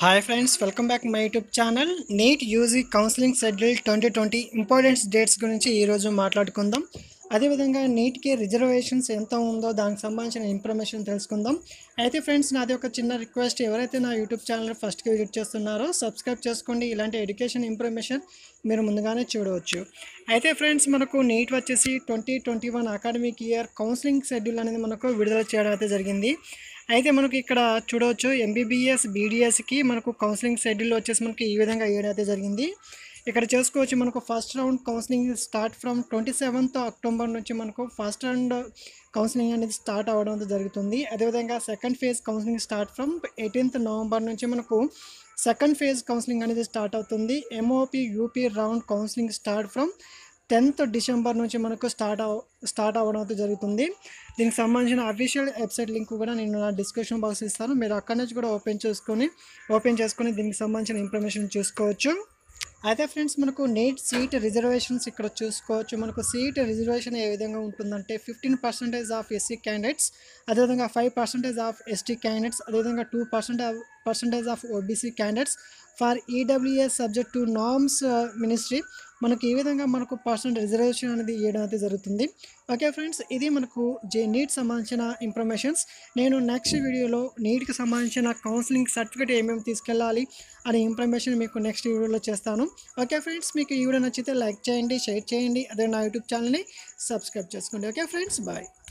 hi friends welcome back my YouTube channel NEET UG counselling schedule twenty twenty important dates గురించి ఈరోజు మాట్లాడుకుందాం అదేవిధంగా నీట్కి reservations ఎంత ఉందో దానికి సంబంధించిన ఇన్ఫర్మేషన్ తెలుసుకుందాం అయితే ఫ్రెండ్స్ నాది ఒక చిన్న రిక్వెస్ట్ ఎవరైతే నా యూట్యూబ్ ఛానల్ ఫస్ట్కి విజిట్ చేస్తున్నారో సబ్స్క్రైబ్ చేసుకోండి ఇలాంటి ఎడ్యుకేషన్ ఇన్ఫర్మేషన్ మీరు ముందుగానే చూడవచ్చు అయితే ఫ్రెండ్స్ మనకు నీట్ వచ్చేసి twenty twenty one academic year counselling schedule అనేది మనకు విడుదల చేయడం అయితే జరిగింది అయితే మనకి ఇక్కడ చూడవచ్చు ఎంబీబీఎస్ బీడీఎస్కి మనకు కౌన్సిలింగ్ షెడ్యూల్ వచ్చేసి మనకి ఈ విధంగా ఇవ్వడం అయితే జరిగింది ఇక్కడ చేసుకోవచ్చు మనకు first round counselling start from twenty seventh October నుంచి మనకు ఫస్ట్ రౌండ్ కౌన్సిలింగ్ అనేది స్టార్ట్ అవ్వడం అయితే జరుగుతుంది అదేవిధంగా second phase counselling start from eighteenth November నుంచి మనకు సెకండ్ ఫేజ్ కౌన్సిలింగ్ అనేది స్టార్ట్ అవుతుంది mop up round counselling start from tenth December నుంచి మనకు స్టార్ట్ అవ స్టార్ట్ అవ్వడం అయితే జరుగుతుంది దీనికి సంబంధించిన అఫీషియల్ వెబ్సైట్ లింక్ కూడా నేను నా డిస్క్రిప్షన్ బాక్స్ ఇస్తాను మీరు అక్కడి నుంచి కూడా ఓపెన్ చేసుకొని ఓపెన్ చేసుకొని దీనికి సంబంధించిన ఇన్ఫర్మేషన్ చూసుకోవచ్చు అయితే ఫ్రెండ్స్ మనకు నీట్ సీట్ రిజర్వేషన్స్ ఇక్కడ చూసుకోవచ్చు మనకు సీట్ రిజర్వేషన్ ఏ విధంగా ఉంటుందంటే fifteen percentage of SC candidates అదేవిధంగా five percentage of ST candidates అదేవిధంగా two percent percentage of OBC candidates for EWS subject to norms ministry మనకు ఈ విధంగా మనకు పర్సెంట్ రిజర్వేషన్ అనేది ఇవ్వడం అయితే జరుగుతుంది ఓకే ఫ్రెండ్స్ ఇది మనకు జే నీట్ సంబంధించిన ఇన్ఫర్మేషన్స్ నేను నెక్స్ట్ వీడియోలో నీట్కి సంబంధించిన కౌన్సిలింగ్ సర్టిఫికేట్ ఏమేమి తీసుకెళ్ళాలి అనే ఇన్ఫర్మేషన్ మీకు నెక్స్ట్ వీడియోలో చేస్తాను ఓకే ఫ్రెండ్స్ మీకు ఈ వీడియో నచ్చితే లైక్ చేయండి షేర్ చేయండి అదే నా యూట్యూబ్ ఛానల్ని సబ్స్క్రైబ్ చేసుకోండి ఓకే ఫ్రెండ్స్ బాయ్